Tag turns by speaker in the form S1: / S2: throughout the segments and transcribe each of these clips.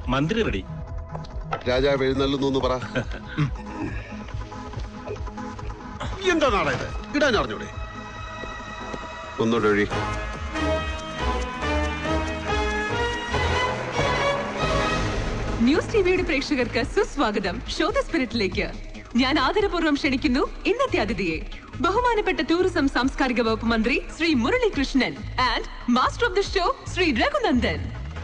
S1: മന്ത്രി റെഡി
S2: രാജാവ് എഴുന്നള്ളുന്നു എന്ന് പറ എന്താ നാടാ ഇത് ഇടാൻ അറിഞ്ഞൂടെ ഒന്നുകൂടെ ഒഴി
S3: ന്യൂസ് ടിവിയുടെ പ്രേക്ഷകർക്ക് സുസ്വാഗതം ഷോ ദ സ്പിരിറ്റിലേക്ക് ഞാൻ ആദരപൂർവ്വം ക്ഷണിക്കുന്നു ഇന്നത്തെ അതിഥിയെ ബഹുമാനപ്പെട്ട ടൂറിസം സാംസ്കാരിക വകുപ്പ് മന്ത്രി Shri Muralikrishnan and master of the show Shri Raghunandan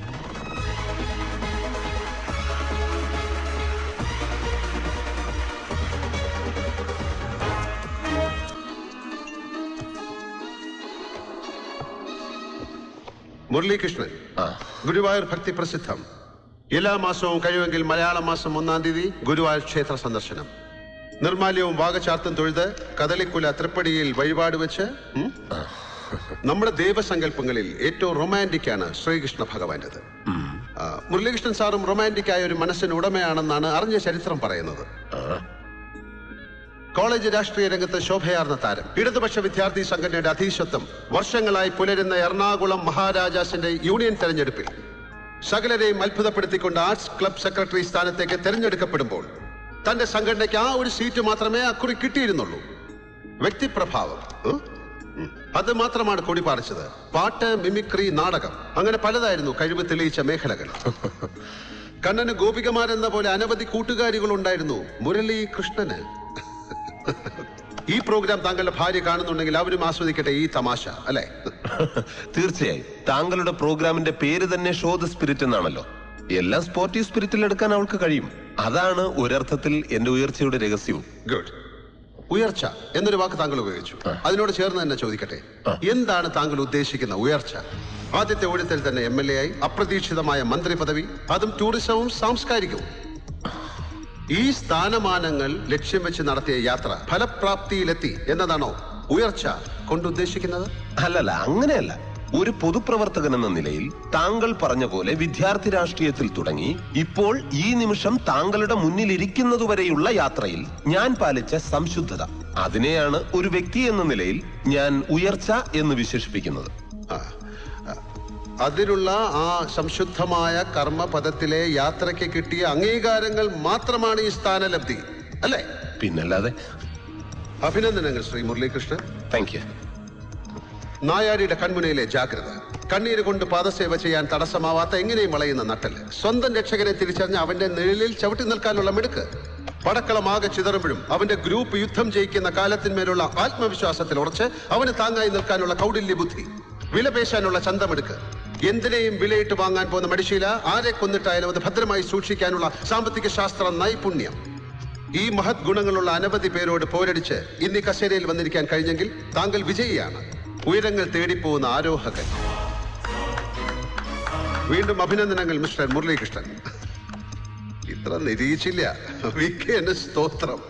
S2: Muralikrishnan Guruvayur ഭക്തി പ്രസിദ്ധം എല്ലാ മാസവും കഴിയുമെങ്കിൽ മലയാള മാസം ഒന്നാം തീയതി ഗുരുവായൂർ ക്ഷേത്ര സന്ദർശനം നിർമാല്യവും വാഗചാർത്തും തൊഴുത് കദളിക്കുല തൃപ്പടിയിൽ വഴിപാട് വെച്ച് ഉം? നമ്മുടെ ദൈവസങ്കല്പങ്ങളിൽ ഏറ്റവും റൊമാൻറ്റിക് ആണ് ശ്രീകൃഷ്ണ ഭഗവാന്റേത് ആ, മുരളീകൃഷ്ണൻ സാറും റൊമാൻറ്റിക് ആയ ഒരു മനസ്സിന് ഉടമയാണെന്നാണ് അറിഞ്ഞ ചരിത്രം പറയുന്നത് കോളേജ് രാഷ്ട്രീയ രംഗത്ത് ശോഭയാർന്ന താരം ഇടതുപക്ഷ വിദ്യാർത്ഥി സംഘടനയുടെ അധീശത്വം വർഷങ്ങളായി പുലരുന്ന എറണാകുളം മഹാരാജാസിന്റെ യൂണിയൻ തെരഞ്ഞെടുപ്പിൽ സകലരെയും അത്ഭുതപ്പെടുത്തിക്കൊണ്ട് ആർട്സ് ക്ലബ് സെക്രട്ടറി സ്ഥാനത്തേക്ക് തെരഞ്ഞെടുക്കപ്പെടുമ്പോൾ തന്റെ സംഘടനയ്ക്ക് ആ ഒരു സീറ്റ് മാത്രമേ അക്കുറി കിട്ടിയിരുന്നുള്ളൂ വ്യക്തിപ്രഭാവം ഉം? ഉം. അത് മാത്രമാണ് കൊടി പാറിച്ചത് പാട്ട് മിമിക്രി നാടകം അങ്ങനെ പലതായിരുന്നു കഴിവ് തെളിയിച്ച മേഖലകൾ കണ്ണന് ഗോപികമാരെന്ന പോലെ അനവധി കൂട്ടുകാരികൾ ഉണ്ടായിരുന്നു മുരളി കൃഷ്ണന് ഈ പ്രോഗ്രാം താങ്കളുടെ ഭാര്യ കാണുന്നുണ്ടെങ്കിൽ അവരും ആസ്വദിക്കട്ടെ ഈ തമാശ അല്ലെ
S4: തീർച്ചയായും താങ്കളുടെ പ്രോഗ്രാമിന്റെ പേര് തന്നെ ഷോ ദ സ്പിരിറ്റ് എന്നാണല്ലോ എല്ലാം സ്പോർട്ടീവ് സ്പിരിറ്റിൽ എടുക്കാൻ അവൾക്ക് കഴിയും അതാണ് ഒരർത്ഥത്തിൽ എന്റെ ഉയർച്ചയുടെ രഹസ്യവും
S2: ഗുഡ് ഉയർച്ച എന്നൊരു വാക്ക് താങ്കൾ ഉപയോഗിച്ചു അതിനോട് ചേർന്ന് തന്നെ ചോദിക്കട്ടെ എന്താണ് താങ്കൾ ഉദ്ദേശിക്കുന്ന ഉയർച്ച ആദ്യത്തെ ഊഴത്തിൽ തന്നെ എം എൽ എ ആയി അപ്രതീക്ഷിതമായ മന്ത്രി പദവി അതും ടൂറിസവും സാംസ്കാരികവും ഈ സ്ഥാനമാനങ്ങൾ ലക്ഷ്യം വെച്ച് നടത്തിയ യാത്ര ഫലപ്രാപ്തിയിലെത്തി എന്നതാണോ ഉയർച്ച കൊണ്ടുദ്ദേശിക്കുന്നത്
S4: അല്ലല്ല അങ്ങനെയല്ല ഒരു പൊതുപ്രവർത്തകൻ എന്ന നിലയിൽ താങ്കൾ പറഞ്ഞ പോലെ വിദ്യാർത്ഥി രാഷ്ട്രീയത്തിൽ തുടങ്ങി ഇപ്പോൾ ഈ നിമിഷം താങ്കളുടെ മുന്നിലിരിക്കുന്നതുവരെയുള്ള യാത്രയിൽ ഞാൻ പാലിച്ച സംശുദ്ധത അതിനെയാണ് ഒരു വ്യക്തി എന്ന നിലയിൽ ഞാൻ ഉയർച്ച എന്ന് വിശേഷിപ്പിക്കുന്നത്
S2: അതിലുള്ള ആ സംശുദ്ധമായ കർമ്മപദത്തിലെ യാത്രയ്ക്ക് കിട്ടിയ അംഗീകാരങ്ങൾ മാത്രമാണ് ഈ സ്ഥാനലബ്ധി അല്ലേ
S4: പിന്നല്ലാതെ
S2: അഭിനന്ദനങ്ങൾ ശ്രീ മുരളീകൃഷ്ണൻ
S4: താങ്ക് യു
S2: നായാടിയുടെ കൺമുനയിലെ ജാഗ്രത കണ്ണീര് കൊണ്ട് പാദസേവ ചെയ്യാൻ തടസ്സമാവാത്ത എങ്ങനെയും വളയുന്ന നട്ടല് സ്വന്തം രക്ഷകനെ തിരിച്ചറിഞ്ഞ് അവന്റെ നിഴലിൽ ചവിട്ടി നിൽക്കാനുള്ള മിടുക്ക് പടക്കളമാകെ ചിതറുമ്പോഴും അവന്റെ ഗ്രൂപ്പ് യുദ്ധം ജയിക്കുന്ന കാലത്തിന്മേലുള്ള ആത്മവിശ്വാസത്തിൽ ഉറച്ച് അവന് താങ്ങായി നിൽക്കാനുള്ള കൗടില്യ ബുദ്ധി വിലപേശാനുള്ള ചന്തമെടുക്ക് എന്തിനേയും വിലയിട്ട് വാങ്ങാൻ പോകുന്ന മടിശീല ആരെ കൊന്നിട്ടായാലും അത് ഭദ്രമായി സൂക്ഷിക്കാനുള്ള സാമ്പത്തിക ശാസ്ത്ര നൈപുണ്യം ഈ മഹത് ഗുണങ്ങളുള്ള അനവധി പേരോട് പോരടിച്ച് ഇന്ന് ഈ കസേരയിൽ വന്നിരിക്കാൻ കഴിഞ്ഞെങ്കിൽ താങ്കൾ വിജയിയാണ് ഉയരങ്ങൾ തേടിപ്പോകുന്ന ആരോഹകൻ വീണ്ടും അഭിനന്ദനങ്ങൾ മിസ്റ്റർ മുരളീകൃഷ്ണൻ ഇത്ര നിരീക്ഷില്ല വിക്ക് എന്നെ സ്തോത്രം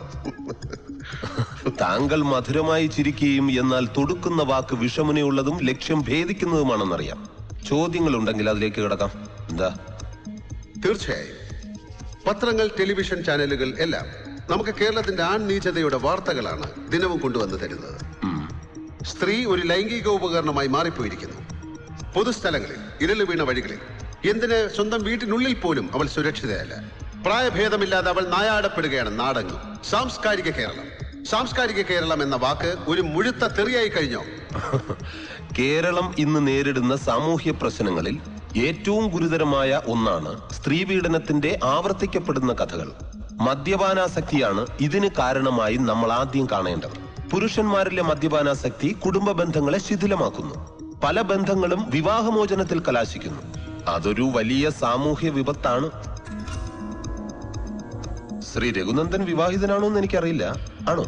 S4: താങ്കൾ മധുരമായി ചിരിക്കുകയും എന്നാൽ തൊടുക്കുന്ന വാക്ക് വിഷമുനയുള്ളതും ലക്ഷ്യം ഭേദിക്കുന്നതുമാണെന്നറിയാം ചോദ്യങ്ങളുണ്ടെങ്കിൽ അതിലേക്ക് കിടക്കാം എന്താ
S2: തീർച്ചയായും പത്രങ്ങൾ ടെലിവിഷൻ ചാനലുകൾ എല്ലാം നമുക്ക് കേരളത്തിന്റെ ആൺനീചതയുടെ വാർത്തകളാണ് ദിനവും കൊണ്ടുവന്ന് തരുന്നത് സ്ത്രീ ഒരു ലൈംഗിക ഉപകരണമായി മാറിപ്പോയിരിക്കുന്നു പൊതുസ്ഥലങ്ങളിൽ ഇരല് വീണ വഴികളിൽ എന്തിന് സ്വന്തം വീട്ടിനുള്ളിൽ പോലും അവൾ സുരക്ഷിതയല്ല പ്രായഭേദമില്ലാതെ അവൾ നായാടപ്പെടുകയാണ് നാടങ്ങും സാംസ്കാരിക കേരളം സാംസ്കാരിക കേരളം എന്ന വാക്ക് ഒരു മുഴുത്ത തെറിയായി കഴിഞ്ഞോ
S4: കേരളം ഇന്ന് നേരിടുന്ന സാമൂഹ്യ പ്രശ്നങ്ങളിൽ ഏറ്റവും ഗുരുതരമായ ഒന്നാണ് സ്ത്രീപീഡനത്തിന്റെ ആവർത്തിക്കപ്പെടുന്ന കഥകൾ മദ്യപാനാസക്തിയാണ് ഇതിന് കാരണമായി നമ്മൾ ആദ്യം കാണേണ്ടത് പുരുഷന്മാരിലെ മദ്യപാനാസക്തി കുടുംബ ബന്ധങ്ങളെ ശിഥിലമാക്കുന്നു പല ബന്ധങ്ങളും വിവാഹമോചനത്തിൽ കലാശിക്കുന്നു അതൊരു വലിയ സാമൂഹ്യ വിപത്താണ് ശ്രീ രഘുനന്ദൻ വിവാഹിതനാണോ എന്ന് എനിക്കറിയില്ല ആണോ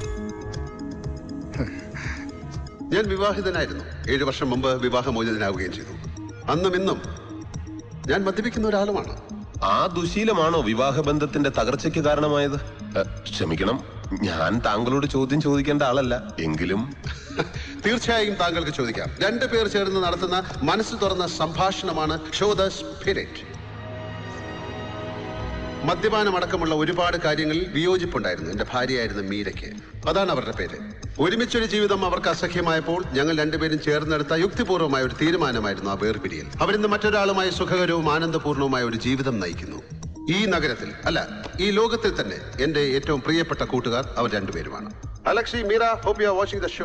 S2: ഞാൻ വിവാഹിതനായിരുന്നു ഏഴു വർഷം മുമ്പ് വിവാഹമോചിതനാവുകയും ചെയ്തു അന്നും ഇന്നും ഞാൻ മദ്യപിക്കുന്ന ഒരാളുമാണ്
S4: ആ ദുശീലമാണോ വിവാഹബന്ധത്തിന്റെ തകർച്ചയ്ക്ക് കാരണമായത് എ, ക്ഷമിക്കണം ഞാൻ താങ്കളോട് ചോദ്യം ചോദിക്കേണ്ട ആളല്ല എങ്കിലും
S2: തീർച്ചയായും താങ്കൾക്ക് ചോദിക്കാം രണ്ടു പേർ ചേർന്ന് നടത്തുന്ന മനസ്സ് തുറന്ന സംഭാഷണമാണ് ഷോ ദ സ്പിരിറ്റ് മദ്യപാനം അടക്കമുള്ള ഒരുപാട് കാര്യങ്ങളിൽ വിയോജിപ്പുണ്ടായിരുന്നു എന്റെ ഭാര്യയായിരുന്നു മീരയ്ക്ക് അതാണ് അവരുടെ പേര് ഒരുമിച്ചൊരു ജീവിതം അവർക്ക് അസഖ്യമായപ്പോൾ ഞങ്ങൾ രണ്ടുപേരും ചേർന്നെടുത്ത യുക്തിപൂർവമായ ഒരു തീരുമാനമായിരുന്നു ആ വേർപിരിയൽ അവരിന്ന് മറ്റൊരാളുമായി സുഖകരവും ആനന്ദപൂർണവുമായ ഒരു ജീവിതം നയിക്കുന്നു ഈ നഗരത്തിൽ അല്ല ഈ ലോകത്തിൽ തന്നെ എന്റെ ഏറ്റവും പ്രിയപ്പെട്ട കൂട്ടുകാർ അവർ രണ്ടുപേരുമാണ് അലക്ഷി Meera hope you are watching the show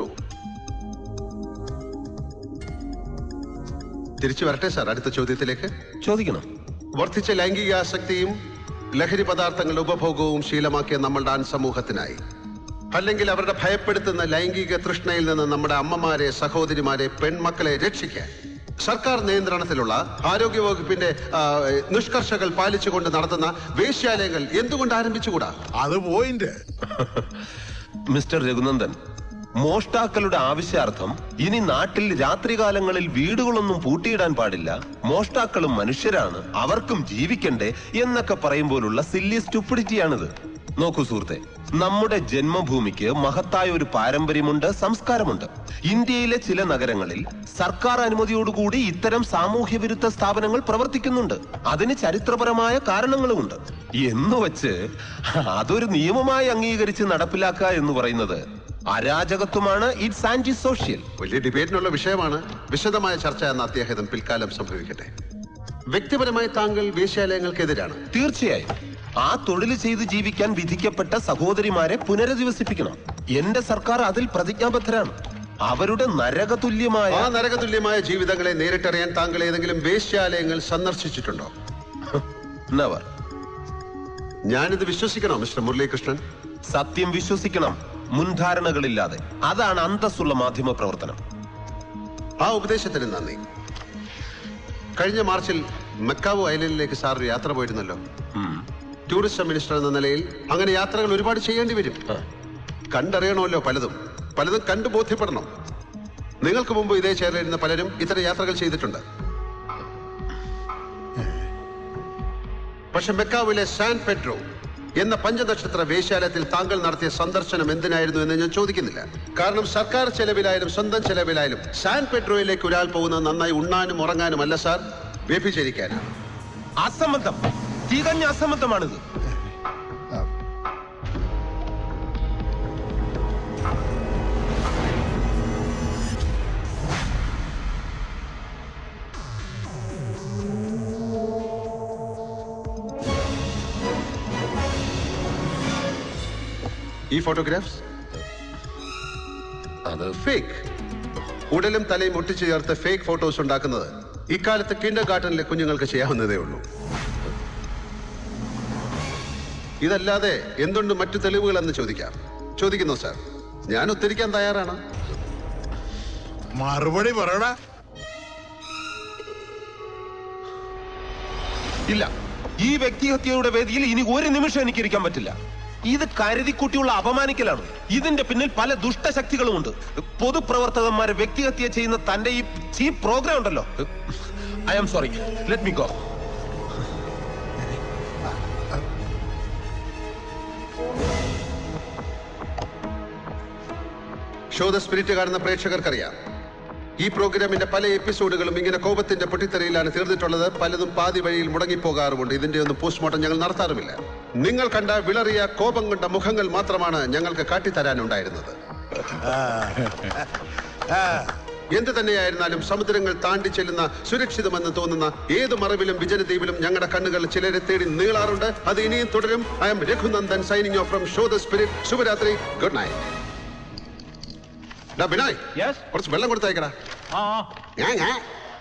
S2: തിരിച്ചു വരട്ടെ സാർ അടുത്ത ചോദ്യത്തിലേക്ക്
S4: ചോദിക്കണം
S2: വർദ്ധിച്ച ലൈംഗികാസക്തിയും ലഹരി പദാർത്ഥങ്ങളുടെ ഉപഭോഗവും ശീലമാക്കിയ നമ്മളുടെ ആൺ സമൂഹത്തിനായി അല്ലെങ്കിൽ അവരുടെ ഭയപ്പെടുത്തുന്ന ലൈംഗിക തൃഷ്ണയിൽ നിന്ന് നമ്മുടെ അമ്മമാരെ സഹോദരിമാരെ പെൺമക്കളെ രക്ഷിക്കാൻ സർക്കാർ നിയന്ത്രണത്തിലുള്ള ആരോഗ്യവകുപ്പിന്റെ ആ, നിഷ്കർഷകൾ പാലിച്ചുകൊണ്ട് നടത്തുന്ന വേശ്യാലയങ്ങൾ എന്തുകൊണ്ട് ആരംഭിച്ചുകൂടാ
S1: അത് പോയിന്റ്
S4: മിസ്റ്റർ രഘുനന്ദൻ മോഷ്ടാക്കളുടെ ആവശ്യാർത്ഥം ഇനി നാട്ടിൽ രാത്രികാലങ്ങളിൽ വീടുകളൊന്നും പൂട്ടിയിടാൻ പാടില്ല മോഷ്ടാക്കളും മനുഷ്യരാണ് അവർക്കും ജീവിക്കണ്ടേ എന്നൊക്കെ പറയുമ്പോലുള്ള സില്ലി സ്റ്റുപ്പിഡിറ്റിയാണിത് നോക്കൂ സുഹൃത്തെ നമ്മുടെ ജന്മഭൂമിക്ക് മഹത്തായ ഒരു പാരമ്പര്യമുണ്ട് സംസ്കാരമുണ്ട് ഇന്ത്യയിലെ ചില നഗരങ്ങളിൽ സർക്കാർ അനുമതിയോടുകൂടി ഇത്തരം സാമൂഹ്യ വിരുദ്ധ സ്ഥാപനങ്ങൾ പ്രവർത്തിക്കുന്നുണ്ട് അതിന് ചരിത്രപരമായ കാരണങ്ങളുമുണ്ട് എന്ന് വച്ച് അതൊരു നിയമമായി അംഗീകരിച്ച് നടപ്പിലാക്കുക എന്ന് പറയുന്നത് അരാജകത്വമാണ് ഇറ്റ്സ് ആന്റി സോഷ്യൽ
S2: വലിയ ഡിബേറ്റിനുള്ള വിഷയമാണ് വിശദമായ ചർച്ച എന്ന അത്യാഹിതം പിൽക്കാലം സംഭവിക്കട്ടെ വ്യക്തിപരമായി താങ്കൾ വേശ്യാലയങ്ങൾക്കെതിരാണ്
S4: തീർച്ചയായും ആ തൊഴിൽ ചെയ്ത് ജീവിക്കാൻ വിധിക്കപ്പെട്ട സഹോദരിമാരെ പുനരധിവസിപ്പിക്കണം എന്റെ സർക്കാർ അതിൽ പ്രതിജ്ഞാബദ്ധരാണ് അവരുടെ നരകതുല്യമായ
S2: ആ നരകതുല്യമായ ജീവിതങ്ങളെ നേരിട്ടറിയാൻ താങ്കൾ ഏതെങ്കിലും വേശ്യാലയങ്ങൾ സന്ദർശിച്ചിട്ടുണ്ടോ
S4: നെവർ
S2: ഞാനിത് വിശ്വസിക്കണോ മിസ്റ്റർ മുരളീകൃഷ്ണൻ
S4: സത്യം വിശ്വസിക്കണം മുൻധാരണകളില്ലാതെ അതാണ് അന്തസ്സുള്ള മാധ്യമ പ്രവർത്തനം
S2: ആ ഉപദേശത്തിന് നന്ദി കഴിഞ്ഞ മാർച്ചിൽ മക്കാവു ഐലൻഡിലേക്ക് സാർ ഒരു യാത്ര പോയിരുന്നല്ലോ
S4: ഉം.
S2: ടൂറിസം മിനിസ്റ്റർ എന്ന നിലയിൽ അങ്ങനെ യാത്രകൾ ഒരുപാട് ചെയ്യേണ്ടി വരും
S4: ആ.
S2: കണ്ടറിയണമല്ലോ പലതും പലതും കണ്ടു ബോധ്യപ്പെടണം നിങ്ങൾക്ക് മുമ്പ് ഇതേ ചെയറിലിരുന്ന പലരും ഇത്തരം യാത്രകൾ ചെയ്തിട്ടുണ്ട് പക്ഷെ മെക്കാവിലെ സാൻ പെഡ്രോ എന്ന പഞ്ചനക്ഷത്ര വേശ്യാലയത്തിൽ താങ്കൾ നടത്തിയ സന്ദർശനം എന്തിനായിരുന്നു എന്ന് ഞാൻ ചോദിക്കുന്നില്ല കാരണം സർക്കാർ ചെലവിലായാലും സ്വന്തം ചെലവിലായാലും സാൻ പെഡ്രോയിലേക്ക് ഒരാൾ പോകുന്നത് നന്നായി ഉണ്ണാനും ഉറങ്ങാനും അല്ല സാർ വ്യഭിചരിക്കാനാണ്
S4: അസംബന്ധം തികഞ്ഞ അസംബന്ധമാണിത്
S2: ഈ ഫോട്ടോഗ്രാഫ്സ്
S4: അത്
S2: ഫേക്ക് ഉടലും തലയും ഒട്ടിച്ചു ചേർത്ത് ഫേക്ക് ഫോട്ടോസ് ഉണ്ടാക്കുന്നത് ഇക്കാലത്ത് കിൻഡർ ഗാർട്ടനിലെ കുഞ്ഞുങ്ങൾക്ക് ചെയ്യാവുന്നതേ ഉള്ളൂ ഇതല്ലാതെ എന്തുണ്ട് മറ്റു തെളിവുകൾ എന്ന് ചോദിക്കാം ചോദിക്കുന്നു സാർ ഞാൻ ഉത്തരിക്കാൻ തയ്യാറാണ്
S1: മറുപടി പറയടാ
S4: ഇല്ല ഈ വ്യക്തിഹത്യയുടെ വേദിയിൽ ഇനി ഒരു നിമിഷം എനിക്ക് ഇരിക്കാൻ പറ്റില്ല ഇത് കരുതിക്കുട്ടിയുള്ള അപമാനിക്കലാണ് ഇതിന്റെ പിന്നിൽ പല ദുഷ്ടശക്തികളുമുണ്ട് പൊതുപ്രവർത്തകന്മാരെ വ്യക്തിഹത്യ ചെയ്യുന്ന തന്റെ ഈ ചീപ്പ് പ്രോഗ്രാം ഉണ്ടല്ലോ I am sorry let me go
S2: show the spirit കാണുന്ന പ്രേക്ഷകർക്കറിയാം ഈ പ്രോഗ്രാമിന്റെ പല എപ്പിസോഡുകളും ഇങ്ങനെ കോപത്തിന്റെ പൊട്ടിത്തെറിയിലാണ് തീർന്നിട്ടുള്ളത് പലതും പാതി വഴിയിൽ മുടങ്ങിപ്പോകാറുമുണ്ട് ഇതിന്റെ ഒന്നും പോസ്റ്റ്മോർട്ടം ഞങ്ങൾ നടത്താറുമില്ല നിങ്ങൾ കണ്ട വിളറിയ കോപം കൊണ്ട മുഖങ്ങൾ മാത്രമാണ് ഞങ്ങൾക്ക് കാട്ടിത്തരാനുണ്ടായിരുന്നത് എന്ത് തന്നെയായിരുന്നാലും സമുദ്രങ്ങൾ താണ്ടി ചെല്ലുന്ന സുരക്ഷിതമെന്ന് തോന്നുന്ന ഏത് മറവിലും വിജനദ്വീപിലും ഞങ്ങളുടെ കണ്ണുകൾ ചിലരെ തേടി നീളാറുണ്ട് അത് ഇനിയും തുടരും I am Raghunandan signing off from show the spirit ശുഭരാത്രി ഗുഡ് നൈറ്റ് ഡാ ബിനായ്
S5: Yes?
S2: കുറച്ച് വെള്ളം കൊടുത്തയക്കടാ
S5: ആ
S2: ഞാൻ ഞാൻ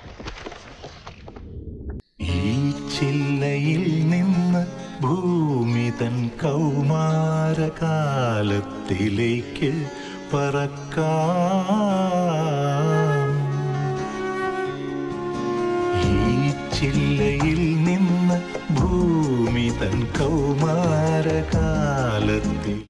S6: ഈ ചില്ലയിൽ നിന്ന് ഭൂമി തൻ കൗമാരകാലത്തിലേക്ക് പറക്കാം ഈ ചില്ലയിൽ നിന്ന് ഭൂമി തൻ കൗമാരകാലത്തിൽ